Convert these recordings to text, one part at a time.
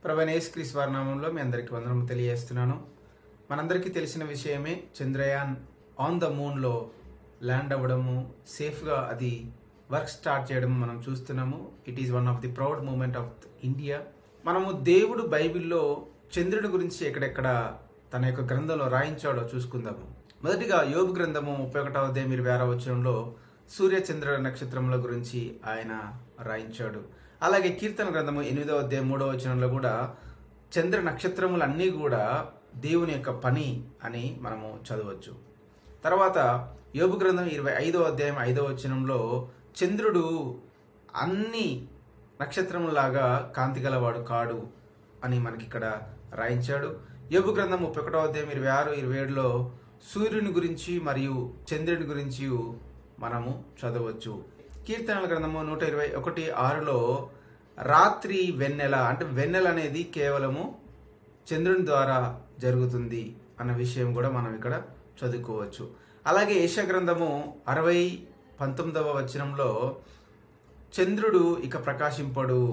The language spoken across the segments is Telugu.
ప్రభనేశ్క్రీస్ వారి నామంలో మీ అందరికీ వందనము తెలియజేస్తున్నాను మనందరికీ తెలిసిన విషయమే చంద్రయాన్ ఆన్ ద మూన్లో ల్యాండ్ అవ్వడము సేఫ్గా అది వర్క్ స్టార్ట్ చేయడం మనం చూస్తున్నాము it is one of the proud moment of India మనము దేవుడు బైబిల్లో చంద్రుడి గురించి ఎక్కడెక్కడ తన యొక్క గ్రంథంలో రాయించాడో చూసుకుందాము మొదటిగా యోబు గ్రంథము ముప్పై ఒకటవ అధ్యాయం ఇరవై ఆరవ వచనంలో సూర్య చంద్ర నక్షత్రముల గురించి ఆయన రాయించాడు అలాగే కీర్తన గ్రంథము ఎనిమిదవ అధ్యాయం మూడవ వచనంలో కూడా చంద్ర నక్షత్రములన్నీ కూడా దేవుని యొక్క పని అని మనము చదవచ్చు తర్వాత యోబు గ్రంథం ఇరవై ఐదవ అధ్యాయం ఐదవ వచనంలో చంద్రుడు అన్ని నక్షత్రములాగా కాంతి గలవాడు కాడు అని మనకి ఇక్కడ రాయించాడు యోబు గ్రంథం ముప్పై ఒకటో అధ్యాయం ఇరవై ఆరు ఇరవై ఏడులో సూర్యుని గురించి మరియు చంద్రుని గురించి మనము చదవచ్చు కీర్తనల గ్రంథము నూట ఇరవై ఒకటి ఆరులో రాత్రి వెన్నెల అంటే వెన్నెల అనేది కేవలము చంద్రుని ద్వారా జరుగుతుంది అన్న విషయం కూడా మనం ఇక్కడ చదువుకోవచ్చు అలాగే యశ గ్రంథము అరవై పంతొమ్మిదవ వచనంలో చంద్రుడు ఇక ప్రకాశింపడు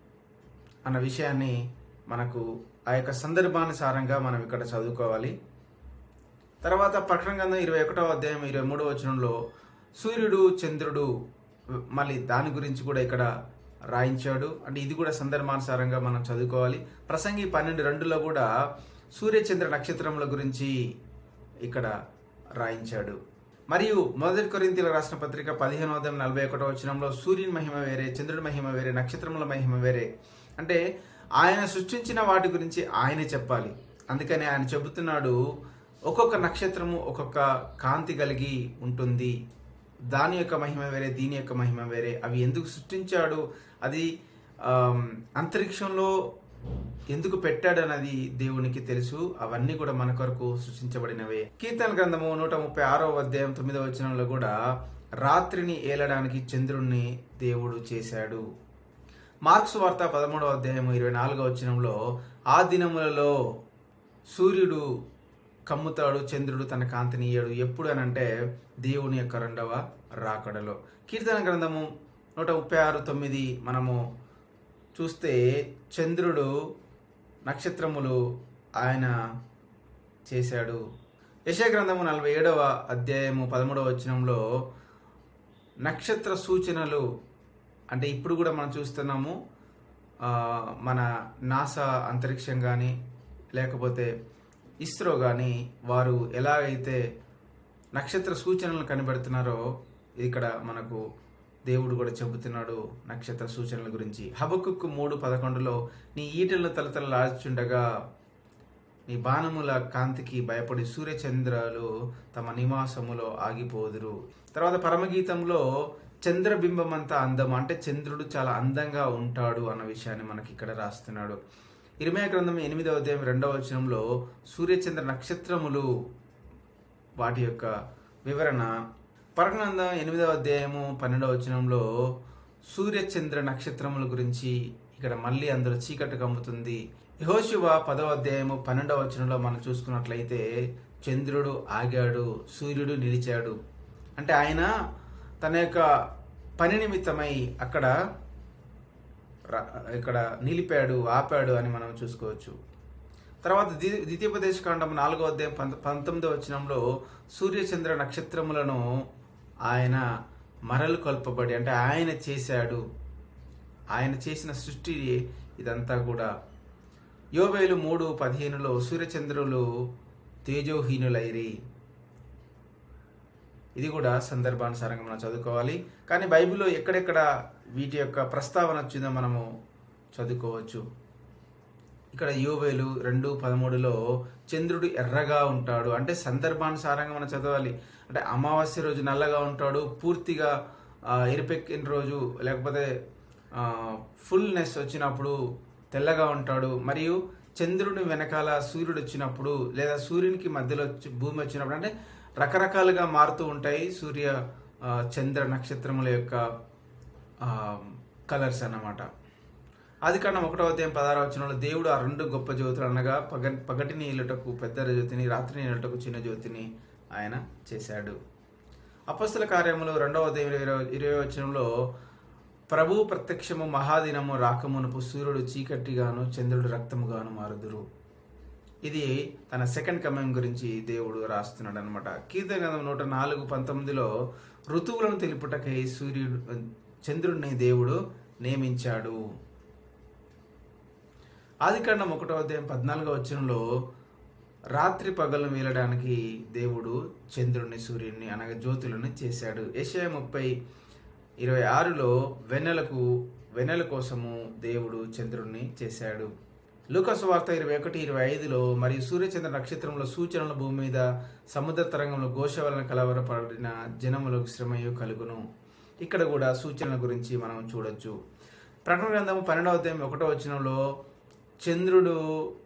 అన్న విషయాన్ని మనకు ఆ యొక్క సందర్భానుసారంగా మనం ఇక్కడ చదువుకోవాలి తర్వాత ప్రకటన గ్రంథం ఇరవై ఒకటవ అధ్యాయం ఇరవై మూడవ వచనంలో సూర్యుడు చంద్రుడు మళ్ళీ దాని గురించి కూడా ఇక్కడ రాయించాడు అంటే ఇది కూడా సందర్భానుసారంగా మనం చదువుకోవాలి ప్రసంగి పన్నెండు రెండులో కూడా సూర్య చంద్ర నక్షత్రముల గురించి ఇక్కడ రాయించాడు మరియు మొదటి కొరింతీల రాసిన పత్రిక పదిహేను అధ్యాయం నలభై ఒకటో వచనంలో సూర్యుని మహిమ వేరే చంద్రుడి మహిమ వేరే నక్షత్రముల మహిమ వేరే అంటే ఆయన సృష్టించిన వాటి గురించి ఆయనే చెప్పాలి అందుకని ఆయన చెబుతున్నాడు ఒక్కొక్క నక్షత్రము ఒక్కొక్క కాంతి కలిగి ఉంటుంది దాని యొక్క మహిమ వేరే దీని యొక్క మహిమ వేరే అవి ఎందుకు సృష్టించాడు అది ఆమ్, అంతరిక్షంలో ఎందుకు పెట్టాడు అన్నది దేవునికి తెలుసు అవన్నీ కూడా మన కొరకు సృష్టించబడినవే కీర్తన గ్రంథము నూట ముప్పై ఆరో అధ్యాయం తొమ్మిదవ వచనంలో కూడా రాత్రిని ఏలడానికి చంద్రుణ్ణి దేవుడు చేశాడు మార్క్స్ వార్త పదమూడవ అధ్యాయం ఇరవై నాలుగవ వచనంలో ఆ దినములలో సూర్యుడు కమ్ముతాడు చంద్రుడు తన కాంతిని ఇయ్యడు ఎప్పుడు అని అంటే దేవుని యొక్క రెండవ రాకడలో కీర్తన గ్రంథము నూట ముప్పై ఆరు తొమ్మిది మనము చూస్తే చంద్రుడు నక్షత్రములు ఆయన చేశాడు యశ గ్రంథము నలభై ఏడవ అధ్యాయము పదమూడవ వచనంలో నక్షత్ర సూచనలు అంటే ఇప్పుడు కూడా మనం చూస్తున్నాము ఆ, మన నాసా అంతరిక్షం కానీ లేకపోతే ఇస్రో కానీ వారు ఎలాగైతే నక్షత్ర సూచనలు కనిపెడుతున్నారో ఇక్కడ మనకు దేవుడు కూడా చెబుతున్నాడు నక్షత్ర సూచనల గురించి హబకుక్కు మూడు పదకొండులో నీ ఈటలను తలతలలాచుండగా నీ బాణముల కాంతికి భయపడి సూర్యచంద్రాలు తమ నివాసములో ఆగిపోదురు తర్వాత పరమగీతంలో చంద్రబింబం అంతా అందం అంటే చంద్రుడు చాలా అందంగా ఉంటాడు అన్న విషయాన్ని మనకి ఇక్కడ రాస్తున్నాడు ఇరిమయ గ్రంథం ఎనిమిదవ అధ్యాయం రెండవ వచనంలో సూర్యచంద్ర నక్షత్రములు వాటి యొక్క వివరణ పరగ్రంథం ఎనిమిదవ అధ్యాయము పన్నెండవ వచనంలో సూర్యచంద్ర నక్షత్రముల గురించి ఇక్కడ మళ్ళీ అందులో చీకటి కమ్ముతుంది యహోశివ పదవ అధ్యాయము పన్నెండవ వచనంలో మనం చూసుకున్నట్లయితే చంద్రుడు ఆగాడు సూర్యుడు నిలిచాడు అంటే ఆయన తన యొక్క పని నిమిత్తమై అక్కడ ర- ఇక్కడ నిలిపాడు ఆపాడు అని మనం చూసుకోవచ్చు తర్వాత ద్వి- ద్వితీయోపదేశ కాండం నాలుగో అధ్యాయం పంత పంతొమ్మిదో వచనంలో సూర్యచంద్ర నక్షత్రములను ఆయన మరలు కొల్పబడి అంటే ఆయన చేశాడు ఆయన చేసిన సృష్టి ఇదంతా కూడా యోవేలు మూడు పదిహేనులో సూర్యచంద్రులు తేజోహీనులైరి ఇది కూడా సందర్భానుసారంగా మనం చదువుకోవాలి కానీ బైబిల్లో ఎక్కడెక్కడ వీటి యొక్క ప్రస్తావన వచ్చిందో మనము చదువుకోవచ్చు ఇక్కడ యోవేలు రెండు పదమూడులో చంద్రుడు ఎర్రగా ఉంటాడు అంటే సందర్భానుసారంగా మనం చదవాలి అంటే అమావాస్య రోజు నల్లగా ఉంటాడు పూర్తిగా ఆ, ఎరిపెక్కిన రోజు లేకపోతే ఫుల్నెస్ వచ్చినప్పుడు తెల్లగా ఉంటాడు మరియు చంద్రుడి వెనకాల సూర్యుడు వచ్చినప్పుడు లేదా సూర్యునికి మధ్యలో వచ్చి- భూమి వచ్చినప్పుడు అంటే రకరకాలుగా మారుతూ ఉంటాయి సూర్య ఆ, చంద్ర నక్షత్రముల యొక్క కలర్స్ అన్నమాట ఆది కాండం ఒకటో అధ్యాయం పదహారు వచనంలో దేవుడు ఆ రెండు గొప్ప జ్యోతులు అనగా పగ పగటిని ఇల్లుటకు పెద్ద జ్యోతిని రాత్రిని ఇల్లుటకు చిన్న జ్యోతిని ఆయన చేశాడు అపస్తుల కార్యములు రెండవ అధ్యాయం ఇరవై ఇరవై వచనంలో ప్రభు ప్రత్యక్షము మహాదినము రాకమునుపు సూర్యుడు చీకటిగాను చంద్రుడు రక్తముగాను మారుదురు ఇది తన సెకండ్ కమింగ్ గురించి దేవుడు రాస్తున్నాడు అనమాట కీర్తన గ్రంథం నూట నాలుగు పంతొమ్మిదిలో ఋతువులను తెలుపుటకై సూర్యుడు చంద్రుడిని దేవుడు నియమించాడు ఆదికాండం ఒకటో అధ్యాయం పద్నాలుగో వచనంలో రాత్రి పగలను వీలడానికి దేవుడు చంద్రుని సూర్యుని అనగా జ్యోతులను చేశాడు ఏషియా ముప్పై ఇరవై ఆరులో వెన్నెలకు వెన్నెల కోసము దేవుడు చంద్రుణ్ణి చేశాడు లూకస్ వార్త ఇరవై ఒకటి ఇరవై ఐదులో మరియు సూర్యచంద్ర నక్షత్రంలో సూచనలు భూమి మీద సముద్ర తరంగంలో ఘోష వలన కలవరపడిన జనములకు శ్రమయు కలుగును ఇక్కడ కూడా సూచనల గురించి మనం చూడొచ్చు ప్రకటన గ్రంథము పన్నెండవ అధ్యాయం ఒకటో వచనంలో చంద్రుడు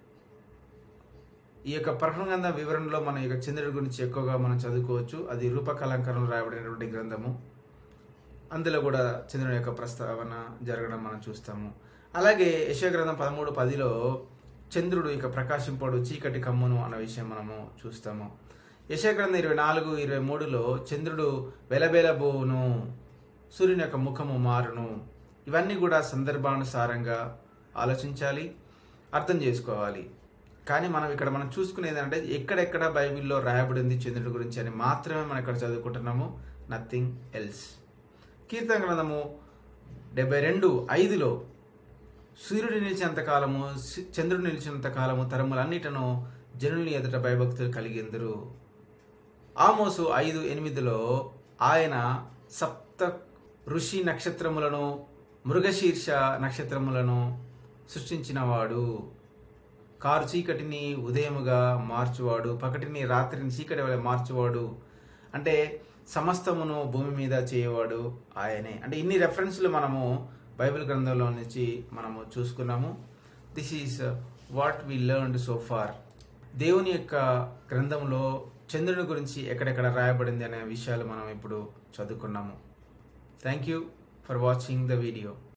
ఈ యొక్క ప్రకటన గ్రంథం వివరణలో మన యొక్క చంద్రుడి గురించి ఎక్కువగా మనం చదువుకోవచ్చు అది రూపకలంకరణలో రాయబడినటువంటి గ్రంథము అందులో కూడా చంద్రుని యొక్క ప్రస్తావన జరగడం మనం చూస్తాము అలాగే యశగ్రంథం పదమూడు పదిలో చంద్రుడు ఇక ప్రకాశింపడు చీకటి కమ్మును అన్న విషయం మనము చూస్తాము యశగ్రంథం ఇరవై నాలుగు ఇరవై మూడులో చంద్రుడు వెలబెలబోను సూర్యుని యొక్క ముఖము మారును ఇవన్నీ కూడా సందర్భానుసారంగా ఆలోచించాలి అర్థం చేసుకోవాలి కానీ మనం ఇక్కడ మనం చూసుకునేది అంటే ఎక్కడెక్కడ బైబిల్లో రాయబడింది చంద్రుడి గురించి అని మాత్రమే మనం ఇక్కడ చదువుకుంటున్నాము నథింగ్ ఎల్స్ కీర్తన గ్రంథము డెబ్బై రెండు ఐదులో సూర్యుడు నిలిచినంత కాలము సి- చంద్రుడు నిలిచినంత కాలము తరములన్నిటను జనుని ఎదుట భయభక్తులు కలిగేందరు ఆమోసు ఐదు ఎనిమిదిలో ఆయన సప్త ఋషి నక్షత్రములను మృగశీర్ష నక్షత్రములను సృష్టించినవాడు కారు చీకటిని ఉదయముగా మార్చువాడు పకటిని రాత్రిని చీకటి వల్ల మార్చువాడు అంటే సమస్తమును భూమి మీద చేయవాడు ఆయనే అంటే ఇన్ని రెఫరెన్స్లు మనము బైబిల్ గ్రంథంలో నుంచి మనము చూసుకున్నాము this is what we learned so far దేవుని యొక్క గ్రంథంలో చంద్రుని గురించి ఎక్కడెక్కడ రాయబడింది అనే విషయాలు మనం ఇప్పుడు చదువుకున్నాము thank you for watching the video